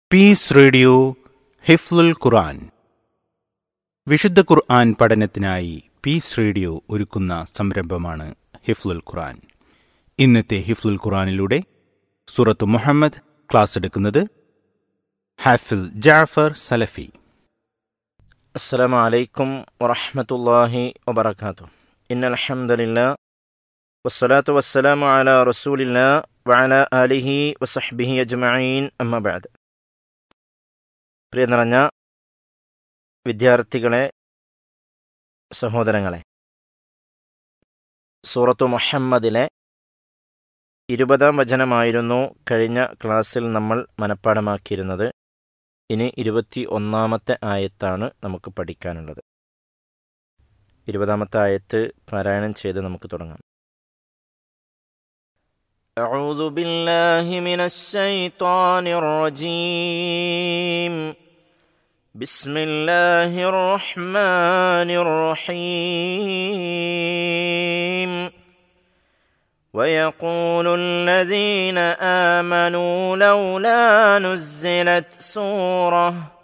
piece radio ഹിഫ്ലുൽ ഖുർആൻ വിശുദ്ധ ഖുർആൻ പഠനത്തിനായി piece radio ഒരുക്കുന്ന സംരംഭമാണ് ഹിഫ്ലുൽ ഖുർആൻ ഇന്നത്തെ ഹിഫ്ലുൽ ഖുർആനിലൂടെ സൂറത്ത് മുഹമ്മദ് ക്ലാസ് എടുക്കുന്നത് ഹാഫിൽ ജാഫർ സലഫി السلام عليكم ورحمة الله وبركاته إن الحمد لله والصلاة والسلام على رسول الله وعلى آله وصحبه أجمعين أما بعد പ്രിയ നിറഞ്ഞ വിദ്യാർത്ഥികളെ സഹോദരങ്ങളെ സൂറത്തു മുഹമ്മദിലെ ഇരുപതാം വചനമായിരുന്നു കഴിഞ്ഞ ക്ലാസ്സിൽ നമ്മൾ മനഃപ്പാടമാക്കിയിരുന്നത് ഇനി ഇരുപത്തി ഒന്നാമത്തെ ആയത്താണ് നമുക്ക് പഠിക്കാനുള്ളത് ഇരുപതാമത്തെ ആയത്ത് പാരായണം ചെയ്ത് നമുക്ക് തുടങ്ങാം أعوذ بالله من الشيطان الرجيم بسم الله الرحمن الرحيم ويقول الذين آمنوا لولا نزلت سورة